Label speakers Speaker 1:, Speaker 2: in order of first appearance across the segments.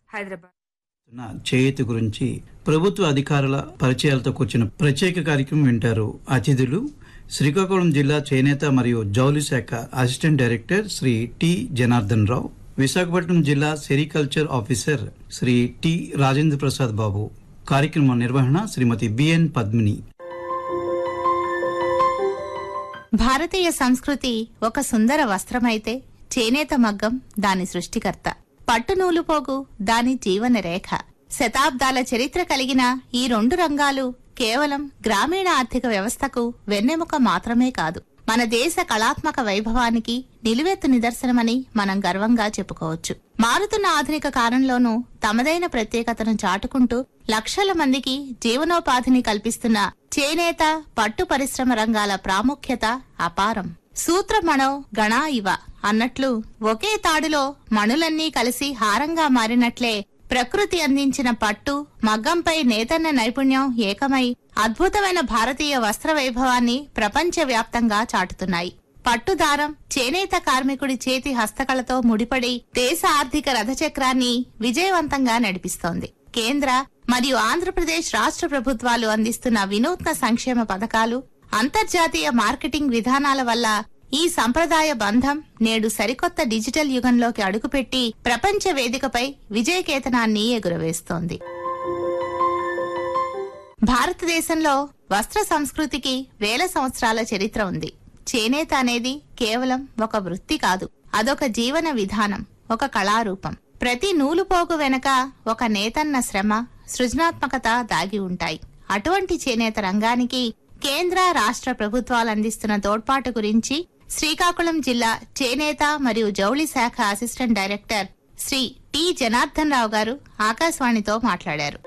Speaker 1: హైదరాబాద్
Speaker 2: నా చేయూతి గురించి ప్రభుత్వ అధికారుల పరిచయాలతో కూర్చున్న ప్రత్యేక కార్యక్రమం వింటారు అతిథులు శ్రీకాకుళం జిల్లా చేనేత మరియు జౌలి శాఖ assistant director Shri T Janardhan Rao Visakhapatnam జిల్లా sericulture officer Shri T Rajendra Prasad Babu కార్యక్రమం నిర్వహణ శ్రీమతి బిఎన్ పద్మిని
Speaker 3: భారతీయ సంస్కృతి ఒక సుందర వస్త్రమైతే చేనేత మగ్గం దాని సృష్టికర్త పట్టు నూలుపోగు దాని జీవన రేఖ శతాబ్దాల చరిత్ర కలిగిన ఈ రెండు రంగాలు కేవలం గ్రామీణ ఆర్థిక వ్యవస్థకు వెన్నెముక మాత్రమే కాదు మన దేశ కళాత్మక వైభవానికి నిలువెత్తు నిదర్శనమని మనం గర్వంగా చెప్పుకోవచ్చు మారుతున్న ఆధునిక కాలంలోనూ తమదైన ప్రత్యేకతను చాటుకుంటూ లక్షల మందికి జీవనోపాధిని కల్పిస్తున్న చేనేత పట్టు పరిశ్రమ రంగాల ప్రాముఖ్యత అపారం సూత్రమణో గణా ఇవ అన్నట్లు ఒకే తాడులో మణులన్నీ కలిసి హారంగా మారినట్లే ప్రకృతి అందించిన పట్టు మగ్గంపై నేతన్న నైపుణ్యం ఏకమై అద్భుతమైన భారతీయ వస్త్ర వైభవాన్ని ప్రపంచవ్యాప్తంగా చాటుతున్నాయి పట్టుదారం చేనేత కార్మికుడి చేతి హస్తకళతో ముడిపడి దేశ ఆర్థిక రథచక్రాన్ని విజయవంతంగా నడిపిస్తోంది కేంద్ర మరియు ఆంధ్రప్రదేశ్ రాష్ట్ర ప్రభుత్వాలు అందిస్తున్న వినూత్న సంక్షేమ పథకాలు అంతర్జాతీయ మార్కెటింగ్ విధానాల వల్ల ఈ సంప్రదాయ బంధం నేడు సరికొత్త డిజిటల్ యుగంలోకి అడుగుపెట్టి ప్రపంచ వేదికపై విజయకేతనాన్ని ఎగురవేస్తోంది భారతదేశంలో వస్త్ర సంస్కృతికి వేల సంవత్సరాల చరిత్ర ఉంది చేనేత అనేది కేవలం ఒక వృత్తి కాదు అదొక జీవన విధానం ఒక కళారూపం ప్రతి నూలుపోగు వెనక ఒక నేతన్న శ్రమ సృజనాత్మకత దాగి ఉంటాయి అటువంటి చేనేత రంగానికి కేంద్ర రాష్ట్ర ప్రభుత్వాలు అందిస్తున్న తోడ్పాటు గురించి శ్రీకాకుళం జిల్లా చేనేత మరియు జౌళి శాఖ assistant director Shri T Janardhan Rao garu ఆకాశవాణితో మాట్లాడారు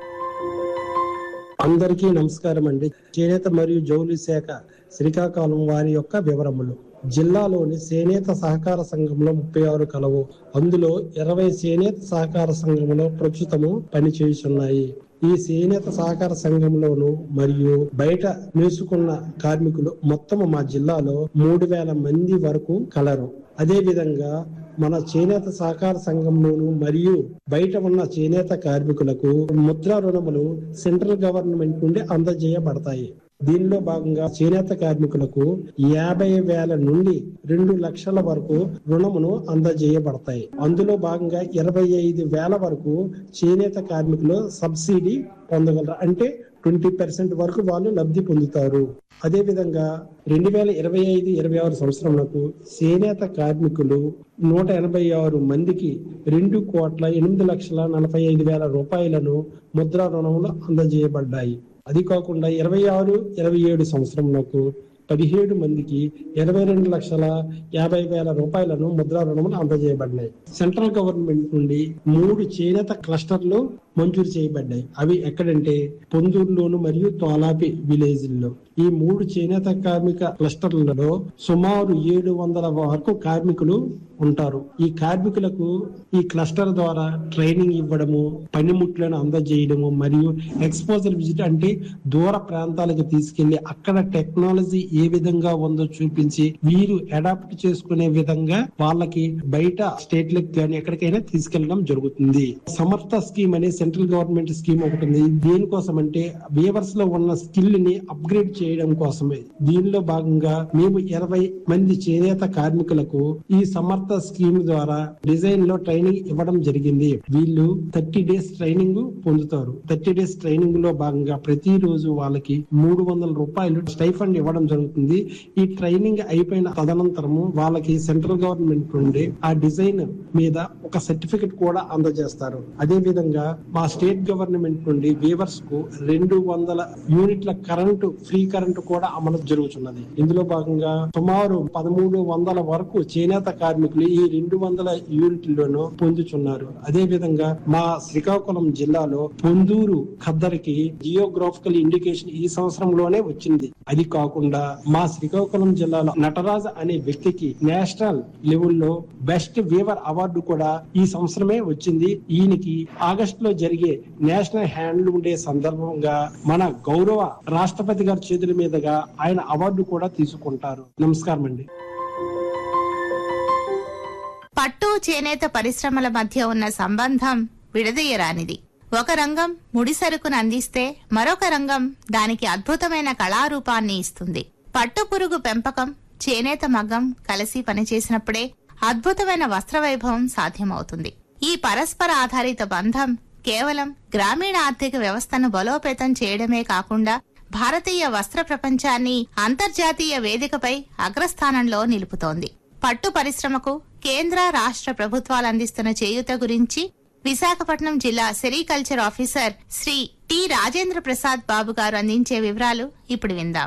Speaker 4: అందరికీ నమస్కారం అండి చేనేత మరియు జౌలి శాఖ శ్రీకాకుళం వారి యొక్క వివరములు జిల్లాలోని చేనేత సహకార సంఘంలో ముప్పై ఆరు కలవు అందులో ఇరవై చేనేత సహకార సంఘంలో ప్రస్తుతము పనిచేయుచున్నాయి ఈ చేనేత సహకార సంఘంలోను మరియు బయట నేర్చుకున్న కార్మికులు మొత్తం మా జిల్లాలో మూడు వేల మంది వరకు కలరు అదే విధంగా మన చేనేత సహకార సంఘంలోను మరియు బయట ఉన్న చేనేత కార్మికులకు ముద్రా రుణములు సెంట్రల్ గవర్నమెంట్ నుండి అందజేయబడతాయి దీనిలో భాగంగా చేనేత కార్మికులకు యాభై వేల నుండి రెండు లక్షల వరకు రుణమును అందజేయబడతాయి అందులో భాగంగా ఇరవై ఐదు వేల వరకు చేనేత కార్మికులు సబ్సిడీ పొందగలరు అంటే ట్వంటీ పర్సెంట్ వరకు వాళ్ళు లబ్ధి పొందుతారు అదే విధంగా రెండు వేల ఇరవై ఐదు ఇరవై ఆరు సంవత్సరంలో చేనేత కార్మికులు నూట ఎనభై ఆరు మందికి రెండు కోట్ల ఎనిమిది లక్షల నలభై ఐదు వేల రూపాయలను ముద్రా రుణంలో అందజేయబడ్డాయి అది కాకుండా ఇరవై ఆరు ఇరవై ఏడు సంవత్సరంలో పదిహేడు మందికి ఇరవై రెండు లక్షల యాభై వేల రూపాయలను ముద్రా రుణములు అందజేయబడినాయి సెంట్రల్ గవర్నమెంట్ నుండి మూడు చేనేత క్లస్టర్లు మంజూరు చేయబడ్డాయి అవి ఎక్కడంటే పొందూరులోను మరియు తోలాపి విలేజ్ల్లో ఈ మూడు చేనేత కార్మిక క్లస్టర్లలో సుమారు ఏడు వందల వరకు కార్మికులు ఉంటారు ఈ కార్మికులకు ఈ క్లస్టర్ ద్వారా ట్రైనింగ్ ఇవ్వడము పనిముట్లను అందజేయడము మరియు ఎక్స్పోజర్ విజిట్ అంటే దూర ప్రాంతాలకు తీసుకెళ్లి అక్కడ టెక్నాలజీ ఏ విధంగా ఉందో చూపించి వీరు అడాప్ట్ చేసుకునే విధంగా వాళ్ళకి బయట స్టేట్లకు కానీ ఎక్కడికైనా తీసుకెళ్లడం జరుగుతుంది సమర్థ స్కీమ్ అనే సెంట్రల్ గవర్నమెంట్ స్కీమ్ ఒకటి ఉంది దేనికోసం అంటే వీవర్స్ లో ఉన్న స్కిల్ ని అప్గ్రేడ్ చేయడం కోసమే దీనిలో భాగంగా మేము ఇరవై మంది చేనేత కార్మికులకు ఈ సమర్థ స్కీమ్ ద్వారా డిజైన్ లో ట్రైనింగ్ ఇవ్వడం జరిగింది వీళ్ళు థర్టీ డేస్ ట్రైనింగ్ పొందుతారు థర్టీ డేస్ ట్రైనింగ్ లో భాగంగా ప్రతి రోజు వాళ్ళకి మూడు వందల రూపాయలు స్టైఫండ్ ఇవ్వడం జరుగుతుంది ఈ ట్రైనింగ్ అయిపోయిన తదనంతరము వాళ్ళకి సెంట్రల్ గవర్నమెంట్ నుండి ఆ డిజైన్ మీద ఒక సర్టిఫికెట్ కూడా అందజేస్తారు అదే విధంగా మా స్టేట్ గవర్నమెంట్ నుండి వీవర్స్ కు రెండు వందల యూనిట్ల కరెంటు ఫ్రీ కరెంటు కూడా అమలు జరుగుతున్నది ఇందులో భాగంగా సుమారు పదమూడు వందల వరకు చేనేత కార్మికులు ఈ రెండు వందల యూనిట్లను పొందుతున్నారు అదే విధంగా మా శ్రీకాకుళం జిల్లాలో పొందూరు ఖద్దరికి జియోగ్రాఫికల్ ఇండికేషన్ ఈ సంవత్సరంలోనే వచ్చింది అది కాకుండా మా శ్రీకాకుళం జిల్లాలో నటరాజ్ అనే వ్యక్తికి నేషనల్ లెవెల్లో బెస్ట్ వీవర్ అవార్డు కూడా ఈ సంవత్సరమే వచ్చింది ఈయనకి ఆగస్ట్ లో జరిగే నేషనల్ హ్యాండ్లూమ్ డే సందర్భంగా మన గౌరవ రాష్ట్రపతి గారి చేతుల మీదుగా ఆయన అవార్డు కూడా తీసుకుంటారు నమస్కారం అండి
Speaker 3: పట్టు చేనేత పరిశ్రమల మధ్య ఉన్న సంబంధం విడదీయరానిది ఒక రంగం ముడి సరుకును అందిస్తే మరొక రంగం దానికి అద్భుతమైన కళారూపాన్ని ఇస్తుంది పట్టుపురుగు పెంపకం చేనేత మగ్గం కలిసి పనిచేసినప్పుడే అద్భుతమైన వస్త్ర వైభవం సాధ్యమవుతుంది ఈ పరస్పర ఆధారిత బంధం కేవలం గ్రామీణ ఆర్థిక వ్యవస్థను బలోపేతం చేయడమే కాకుండా భారతీయ వస్త్ర ప్రపంచాన్ని అంతర్జాతీయ వేదికపై అగ్రస్థానంలో నిలుపుతోంది పట్టు పరిశ్రమకు కేంద్ర రాష్ట్ర ప్రభుత్వాలు అందిస్తున్న చేయూత గురించి విశాఖపట్నం జిల్లా sericulture officer Shri T Rajendra Prasad Babu garu అందించే వివరాలు ఇప్పుడు విందాం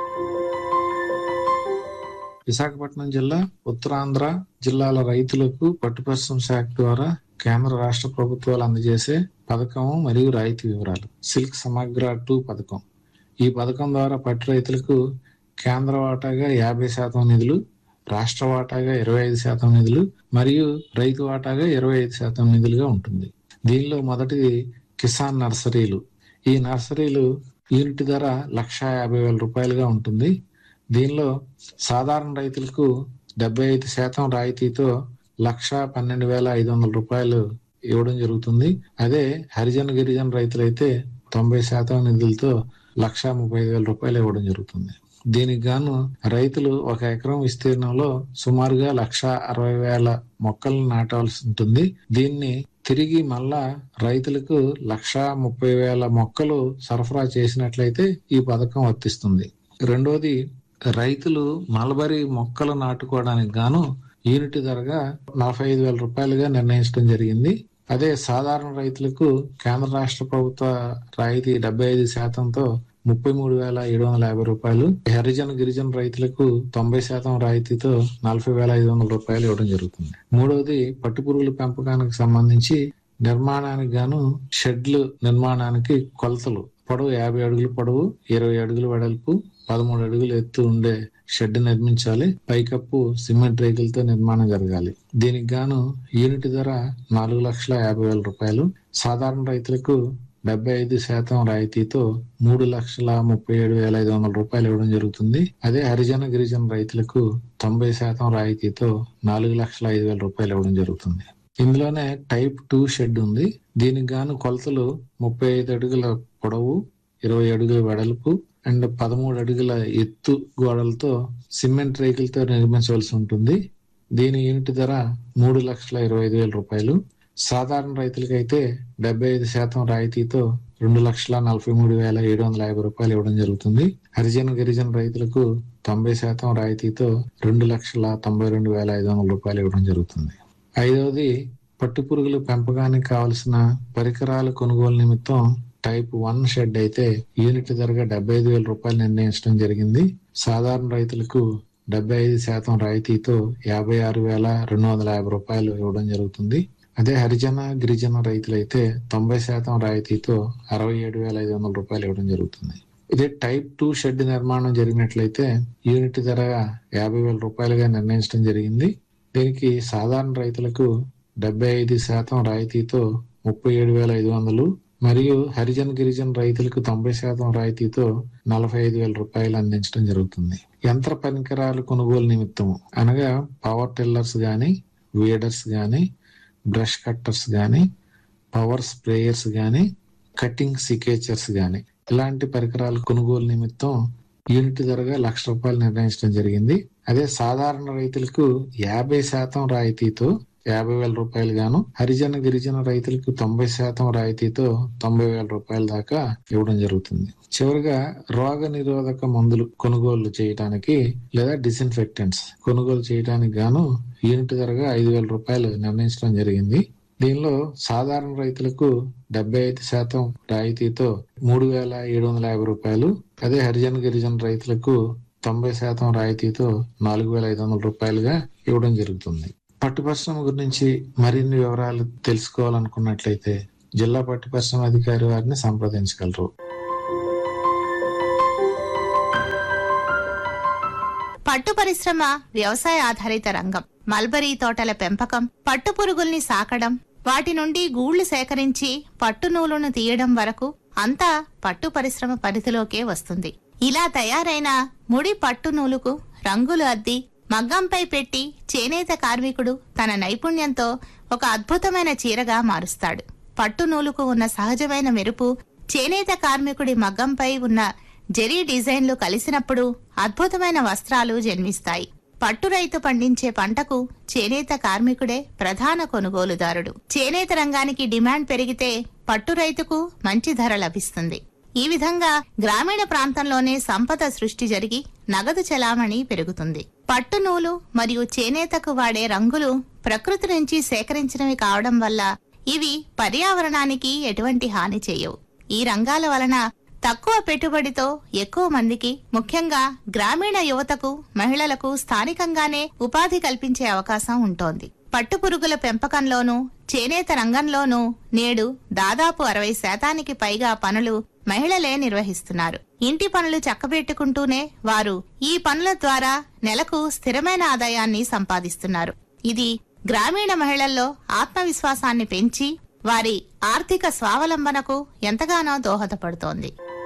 Speaker 1: విశాఖపట్నం జిల్లా ఉత్తరాంధ్ర జిల్లాల రైతులకు పట్టు పరిశ్రమ శాఖ ద్వారా కేంద్ర రాష్ట్ర ప్రభుత్వాలు అందజేసే పథకం మరియు రాయితీ వివరాలు సిల్క్ సమగ్ర టూ పథకం ఈ పథకం ద్వారా పట్టు రైతులకు కేంద్ర వాటాగా యాభై శాతం నిధులు రాష్ట్ర వాటాగా ఇరవై ఐదు శాతం నిధులు మరియు రైతు వాటాగా ఇరవై ఐదు శాతం నిధులుగా ఉంటుంది దీనిలో మొదటిది కిసాన్ నర్సరీలు ఈ నర్సరీలు యూనిట్ ధర లక్ష యాభై వేల రూపాయలుగా ఉంటుంది దీనిలో సాధారణ రైతులకు డెబ్బై ఐదు శాతం రాయితీతో లక్ష పన్నెండు వేల ఐదు వందల రూపాయలు ఇవ్వడం జరుగుతుంది అదే హరిజన గిరిజన రైతులైతే తొంభై శాతం నిధులతో లక్ష ముప్పై ఐదు వేల రూపాయలు ఇవ్వడం జరుగుతుంది దీనికి గాను రైతులు ఒక ఎకరం విస్తీర్ణంలో సుమారుగా లక్ష అరవై వేల మొక్కలను నాటాల్సి ఉంటుంది దీన్ని తిరిగి మళ్ళా రైతులకు లక్ష ముప్పై వేల మొక్కలు సరఫరా చేసినట్లయితే ఈ పథకం వర్తిస్తుంది రెండోది రైతులు మలబరీ మొక్కలు నాటుకోవడానికి గాను యూనిట్ ధరగా నలభై ఐదు వేల రూపాయలుగా నిర్ణయించడం జరిగింది అదే సాధారణ రైతులకు కేంద్ర రాష్ట్ర ప్రభుత్వ రాయితీ డెబ్బై ఐదు శాతంతో ముప్పై మూడు వేల ఏడు వందల యాభై రూపాయలు హరిజన గిరిజన రైతులకు తొంభై శాతం రాయితీతో నలభై వేల ఐదు వందల రూపాయలు ఇవ్వడం జరుగుతుంది మూడవది పట్టుపురుగుల పెంపకానికి సంబంధించి నిర్మాణానికి గాను షెడ్లు నిర్మాణానికి కొలతలు పొడవు యాభై అడుగులు పొడవు ఇరవై అడుగులు వెడల్పు పదమూడు అడుగులు ఎత్తు ఉండే షెడ్ నిర్మించాలి పైకప్పు సిమెంట్ రేకులతో నిర్మాణం జరగాలి దీనికి గాను యూనిట్ ధర నాలుగు లక్షల యాభై వేల రూపాయలు సాధారణ రైతులకు డెబ్బై ఐదు శాతం రాయితీతో మూడు లక్షల ముప్పై ఏడు వేల ఐదు వందల రూపాయలు ఇవ్వడం జరుగుతుంది అదే హరిజన గిరిజన రైతులకు తొంభై శాతం రాయితీతో నాలుగు లక్షల ఐదు వేల రూపాయలు ఇవ్వడం జరుగుతుంది ఇందులోనే టైప్ టూ షెడ్ ఉంది దీనికి గాను కొలతలు ముప్పై ఐదు అడుగుల పొడవు ఇరవై అడుగుల వెడల్పు అండ్ పదమూడు అడుగుల ఎత్తు గోడలతో సిమెంట్ రేకులతో నిర్మించవలసి ఉంటుంది దీని యూనిట్ ధర మూడు లక్షల ఇరవై ఐదు వేల రూపాయలు సాధారణ రైతులకైతే డెబ్బై ఐదు శాతం రాయితీతో రెండు లక్షల నలభై మూడు వేల ఏడు వందల యాభై రూపాయలు ఇవ్వడం జరుగుతుంది హరిజన గిరిజన రైతులకు తొంభై శాతం రాయితీతో రెండు లక్షల తొంభై రెండు వేల ఐదు వందల రూపాయలు ఇవ్వడం జరుగుతుంది ఐదవది పట్టుపురుగుల పెంపకానికి కావలసిన పరికరాల కొనుగోలు నిమిత్తం టైప్ వన్ షెడ్ అయితే యూనిట్ ధరగా డెబ్బై ఐదు వేల రూపాయలు నిర్ణయించడం జరిగింది సాధారణ రైతులకు డెబ్బై ఐదు శాతం రాయితీతో యాభై ఆరు వేల రెండు వందల యాభై రూపాయలు ఇవ్వడం జరుగుతుంది అదే హరిజన గిరిజన రైతులైతే తొంభై శాతం రాయితీతో అరవై ఏడు వేల ఐదు వందల రూపాయలు ఇవ్వడం జరుగుతుంది ఇదే టైప్ టూ షెడ్ నిర్మాణం జరిగినట్లయితే యూనిట్ ధర యాభై వేల రూపాయలుగా నిర్ణయించడం జరిగింది దీనికి సాధారణ రైతులకు డెబ్బై ఐదు శాతం రాయితీతో ముప్పై ఏడు వేల ఐదు వందలు మరియు హరిజన గిరిజన రైతులకు తొంభై శాతం రాయితీతో నలభై ఐదు వేల రూపాయలు అందించడం జరుగుతుంది యంత్ర పరికరాలు కొనుగోలు నిమిత్తం అనగా పవర్ టిల్లర్స్ గాని వీడర్స్ గాని బ్రష్ కట్టర్స్ గాని పవర్ స్ప్రేయర్స్ గాని కటింగ్ సికేచర్స్ గాని ఇలాంటి పరికరాల కొనుగోలు నిమిత్తం యూనిట్ ధరగా లక్ష రూపాయలు నిర్ణయించడం జరిగింది అదే సాధారణ రైతులకు యాభై శాతం రాయితీతో యాభై వేల రూపాయలు గాను హరిజన గిరిజన రైతులకు తొంభై శాతం రాయితీతో తొంభై వేల రూపాయల దాకా ఇవ్వడం జరుగుతుంది చివరిగా రోగ నిరోధక మందులు కొనుగోలు చేయడానికి లేదా డిస్ఇన్ఫెక్టెంట్స్ కొనుగోలు చేయడానికి గాను యూనిట్ ధరగా ఐదు వేల రూపాయలు నిర్ణయించడం జరిగింది దీనిలో సాధారణ రైతులకు డెబ్బై ఐదు శాతం రాయితీతో మూడు వేల ఏడు వందల యాభై రూపాయలు అదే హరిజన గిరిజన రైతులకు తొంభై శాతం రాయితీతో నాలుగు వేల ఐదు వందల రూపాయలుగా ఇవ్వడం జరుగుతుంది పట్టు పరిశ్రమ గురించి మరిన్ని వివరాలు తెలుసుకోవాలనుకున్నట్లయితే జిల్లా పట్టు పరిశ్రమ అధికారి వారిని సంప్రదించగలరు
Speaker 3: పట్టు పరిశ్రమ వ్యవసాయ ఆధారిత రంగం మల్బరీ తోటల పెంపకం పట్టు పురుగుల్ని సాకడం వాటి నుండి గూళ్లు సేకరించి పట్టు నూలును తీయడం వరకు అంతా పట్టు పరిశ్రమ పరిధిలోకే వస్తుంది ఇలా తయారైన ముడి పట్టు నూలుకు రంగులు అద్ది మగ్గంపై పెట్టి చేనేత కార్మికుడు తన నైపుణ్యంతో ఒక అద్భుతమైన చీరగా మారుస్తాడు పట్టు నూలుకు ఉన్న సహజమైన మెరుపు చేనేత కార్మికుడి మగ్గంపై ఉన్న జరీ డిజైన్లు కలిసినప్పుడు అద్భుతమైన వస్త్రాలు జన్మిస్తాయి పట్టు రైతు పండించే పంటకు చేనేత కార్మికుడే ప్రధాన కొనుగోలుదారుడు చేనేత రంగానికి డిమాండ్ పెరిగితే పట్టు రైతుకు మంచి ధర లభిస్తుంది ఈ విధంగా గ్రామీణ ప్రాంతంలోనే సంపద సృష్టి జరిగి నగదు చెలామణి పెరుగుతుంది పట్టు నూలు మరియు చేనేతకు వాడే రంగులు ప్రకృతి నుంచి సేకరించినవి కావడం వల్ల ఇవి పర్యావరణానికి ఎటువంటి హాని చేయవు ఈ రంగాల వలన తక్కువ పెట్టుబడితో ఎక్కువ మందికి ముఖ్యంగా గ్రామీణ యువతకు మహిళలకు స్థానికంగానే ఉపాధి కల్పించే అవకాశం ఉంటోంది పట్టుపురుగుల పెంపకంలోనూ చేనేత రంగంలోనూ నేడు దాదాపు అరవై శాతానికి పైగా పనులు మహిళలే నిర్వహిస్తున్నారు ఇంటి పనులు చక్కబెట్టుకుంటూనే వారు ఈ పనుల ద్వారా నెలకు స్థిరమైన ఆదాయాన్ని సంపాదిస్తున్నారు ఇది గ్రామీణ మహిళల్లో ఆత్మవిశ్వాసాన్ని పెంచి వారి ఆర్థిక స్వావలంబనకు ఎంతగానో దోహదపడుతోంది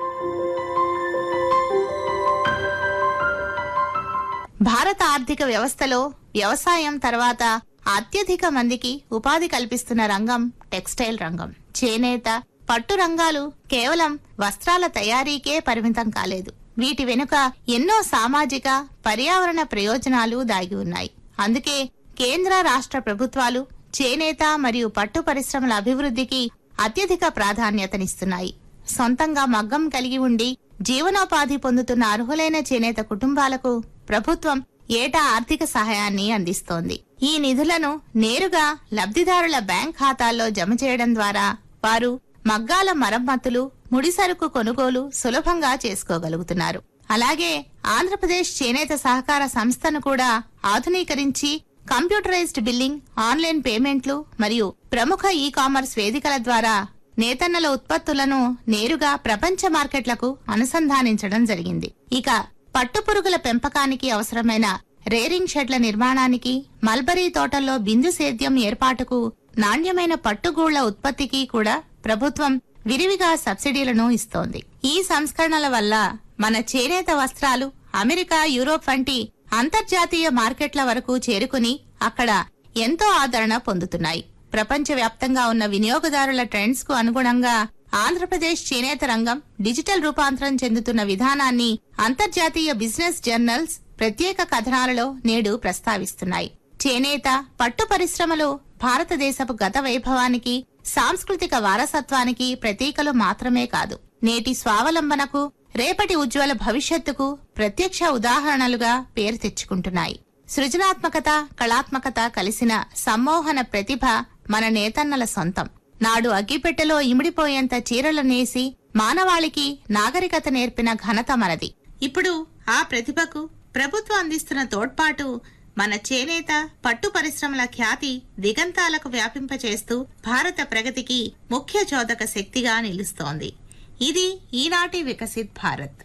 Speaker 3: భారత ఆర్థిక వ్యవస్థలో వ్యవసాయం తర్వాత అత్యధిక మందికి ఉపాధి కల్పిస్తున్న రంగం టెక్స్టైల్ రంగం చేనేత పట్టు రంగాలు కేవలం వస్త్రాల తయారీకే పరిమితం కాలేదు వీటి వెనుక ఎన్నో సామాజిక పర్యావరణ ప్రయోజనాలు దాగి ఉన్నాయి అందుకే కేంద్ర రాష్ట్ర ప్రభుత్వాలు చేనేత మరియు పట్టు పరిశ్రమల అభివృద్ధికి అత్యధిక ప్రాధాన్యతనిస్తున్నాయి సొంతంగా మగ్గం కలిగి ఉండి జీవనోపాధి పొందుతున్న అర్హులైన చేనేత కుటుంబాలకు ప్రభుత్వం ఏటా ఆర్థిక సహాయాన్ని అందిస్తోంది ఈ నిధులను నేరుగా లబ్ధిదారుల బ్యాంక్ ఖాతాల్లో జమ చేయడం ద్వారా వారు మగ్గాల మరమ్మతులు ముడిసరుకు కొనుగోలు సులభంగా చేసుకోగలుగుతున్నారు అలాగే ఆంధ్రప్రదేశ్ చేనేత సహకార సంస్థను కూడా ఆధునీకరించి కంప్యూటరైజ్డ్ బిల్లింగ్ ఆన్లైన్ పేమెంట్లు మరియు ప్రముఖ ఈ కామర్స్ వేదికల ద్వారా నేతన్నల ఉత్పత్తులను నేరుగా ప్రపంచ మార్కెట్లకు అనుసంధానించడం జరిగింది ఇక పట్టుపురుగుల పెంపకానికి అవసరమైన రేరింగ్ షెడ్ల నిర్మాణానికి మల్బరీ తోటల్లో బిందు సేద్యం ఏర్పాటుకు నాణ్యమైన పట్టుగూళ్ల ఉత్పత్తికి కూడా ప్రభుత్వం విరివిగా సబ్సిడీలను ఇస్తోంది ఈ సంస్కరణల వల్ల మన చేనేత వస్త్రాలు అమెరికా యూరోప్ వంటి అంతర్జాతీయ మార్కెట్ల వరకు చేరుకుని అక్కడ ఎంతో ఆదరణ పొందుతున్నాయి ప్రపంచవ్యాప్తంగా ఉన్న వినియోగదారుల ట్రెండ్స్ కు అనుగుణంగా ఆంధ్రప్రదేశ్ చేనేత రంగం డిజిటల్ రూపాంతరం చెందుతున్న విధానాన్ని అంతర్జాతీయ బిజినెస్ జర్నల్స్ ప్రత్యేక కథనాలలో నేడు ప్రస్తావిస్తున్నాయి చేనేత పట్టు పరిశ్రమలు భారతదేశపు గత వైభవానికి సాంస్కృతిక వారసత్వానికి ప్రతీకలు మాత్రమే కాదు నేటి స్వావలంబనకు రేపటి ఉజ్వల భవిష్యత్తుకు ప్రత్యక్ష ఉదాహరణలుగా పేరు తెచ్చుకుంటున్నాయి సృజనాత్మకత కళాత్మకత కలిసిన సమ్మోహన ప్రతిభ మన నేతన్నల సొంతం నాడు అగ్గిపెట్టెలో ఇమిడిపోయేంత చీరలు నేసి మానవాళికి నాగరికత నేర్పిన ఘనత మనది ఇప్పుడు ఆ ప్రతిభకు ప్రభుత్వం అందిస్తున్న తోడ్పాటు మన చేనేత పట్టు పరిశ్రమల ఖ్యాతి దిగంతాలకు వ్యాపింపచేస్తూ భారత ప్రగతికి ముఖ్య చోదక శక్తిగా నిలుస్తోంది ఇది ఈనాటి వికసిత్ భారత్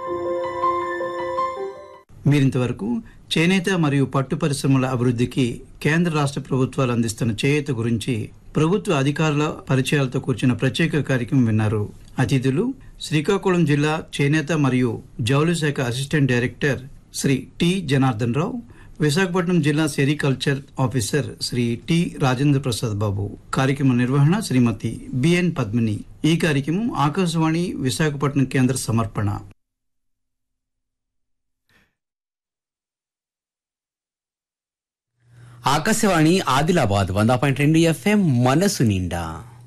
Speaker 2: మీరింతవరకు చేనేత మరియు పట్టు పరిశ్రమల అభివృద్ధికి కేంద్ర రాష్ట్ర ప్రభుత్వాలు అందిస్తున్న చేయూత గురించి ప్రభుత్వ అధికారుల పరిచయాలతో కూర్చున్న ప్రత్యేక కార్యక్రమం విన్నారు అతిథులు శ్రీకాకుళం జిల్లా చేనేత మరియు జౌళి శాఖ assistant director Shri T Janardhan Rao Visakhapatnam జిల్లా sericulture officer Shri T Rajendra Prasad Babu కార్యక్రమ నిర్వహణ శ్రీమతి బిఎన్ పద్మిని ఈ కార్యక్రమం ఆకాశవాణి విశాఖపట్నం కేంద్ర సమర్పణ
Speaker 5: ఆకాశవాణి ఆదిలాబాద్ వంద పాయింట్ రెండు ఎఫ్ఎం మనసు నిండా